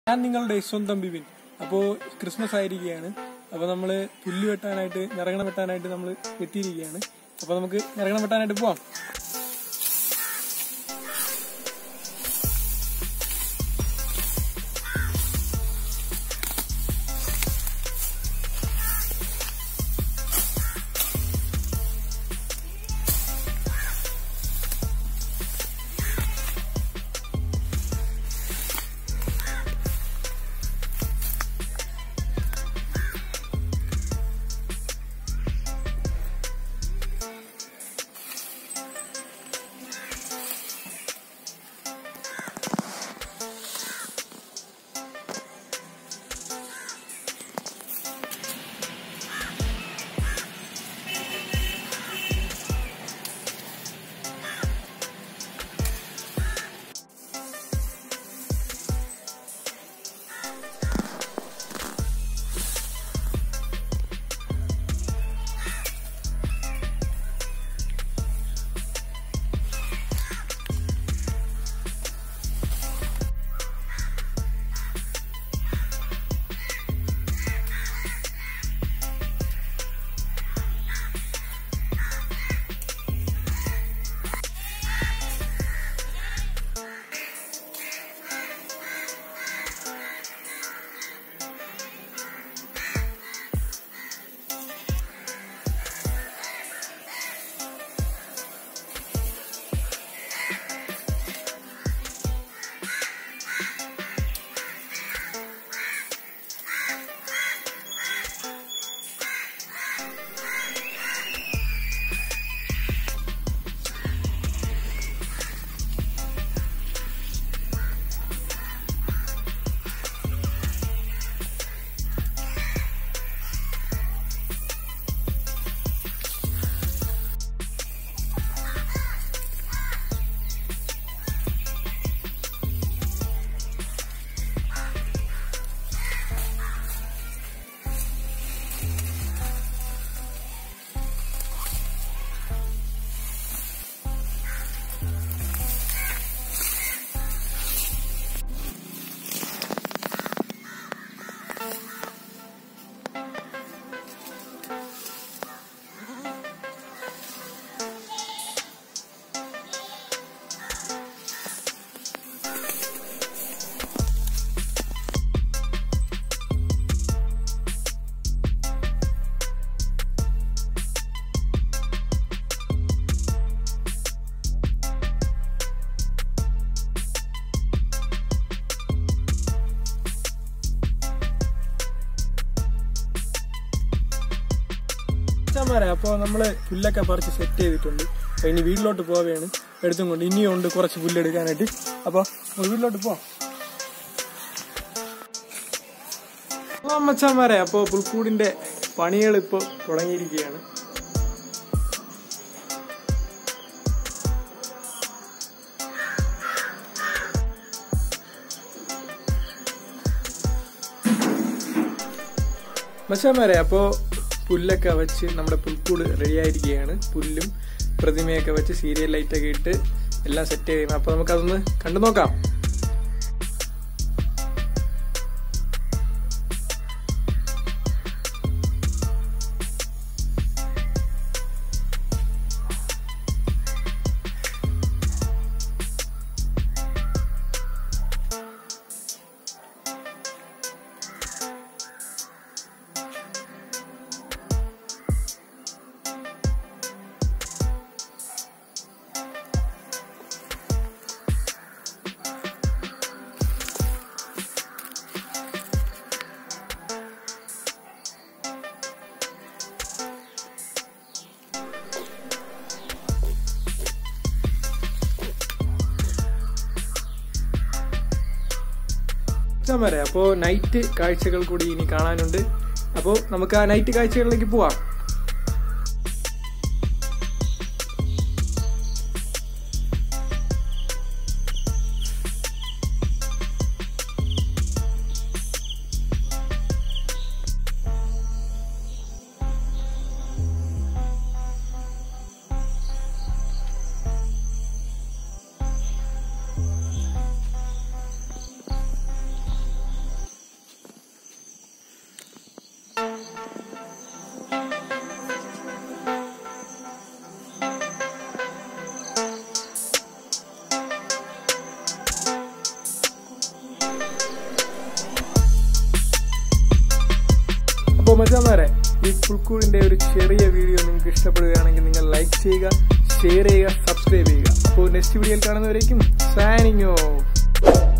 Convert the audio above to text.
ഞാൻ നിങ്ങളുടെ സ്വന്തം ബിബിൻ അപ്പോൾ ക്രിസ്മസ് ആയിരിക്കുകയാണ് അപ്പോൾ നമ്മൾ പുല്ല് വെട്ടാനായിട്ട് നിറങ്ങണം വെട്ടാനായിട്ട് നമ്മൾ എത്തിയിരിക്കുകയാണ് അപ്പോൾ നമുക്ക് നിറങ്ങണം വെട്ടാനായിട്ട് പോവാം അച്ഛന്മാരെ അപ്പോൾ നമ്മൾ പുല്ലൊക്കെ പറിച്ച് സെറ്റ് ചെയ്തിട്ടുണ്ട് അപ്പോൾ ഇനി വീട്ടിലോട്ട് പോവുകയാണ് എടുത്തും കൊണ്ട് ഇനിയും ഉണ്ട് കുറച്ച് പുല്ലെടുക്കാനായിട്ട് അപ്പോൾ വീട്ടിലോട്ട് പോവാം അമ്മച്ചന്മാരെ അപ്പോൾ പുൽക്കൂടിന്റെ പണികൾ ഇപ്പോൾ തുടങ്ങിയിരിക്കുകയാണ് മച്ചാമാരെ അപ്പോൾ പുല്ലൊക്കെ വെച്ച് നമ്മുടെ പുൽക്കൂട് റെഡി ആയിരിക്കുകയാണ് പുല്ലും പ്രതിമയൊക്കെ വെച്ച് സീരിയൽ ലൈറ്റൊക്കെ ഇട്ട് എല്ലാം സെറ്റ് ചെയ്യുന്നത് അപ്പോൾ നമുക്കതൊന്ന് കണ്ടു നോക്കാം വരെ അപ്പോൾ നൈറ്റ് കാഴ്ചകൾ കൂടി ഇനി കാണാനുണ്ട് അപ്പോൾ നമുക്ക് ആ നൈറ്റ് കാഴ്ചകളിലേക്ക് പോവാം അപ്പോൾ മച്ചാമാരെ ഈ പുൽക്കൂടിന്റെ ഒരു ചെറിയ വീഡിയോ നിങ്ങൾക്ക് ഇഷ്ടപ്പെടുകയാണെങ്കിൽ നിങ്ങൾ ലൈക്ക് ചെയ്യുക ഷെയർ ചെയ്യുക സബ്സ്ക്രൈബ് ചെയ്യുക അപ്പോൾ നെക്സ്റ്റ് വീഡിയോയിൽ കാണുന്നവരേക്കും സൈനിങ് ഓഫ്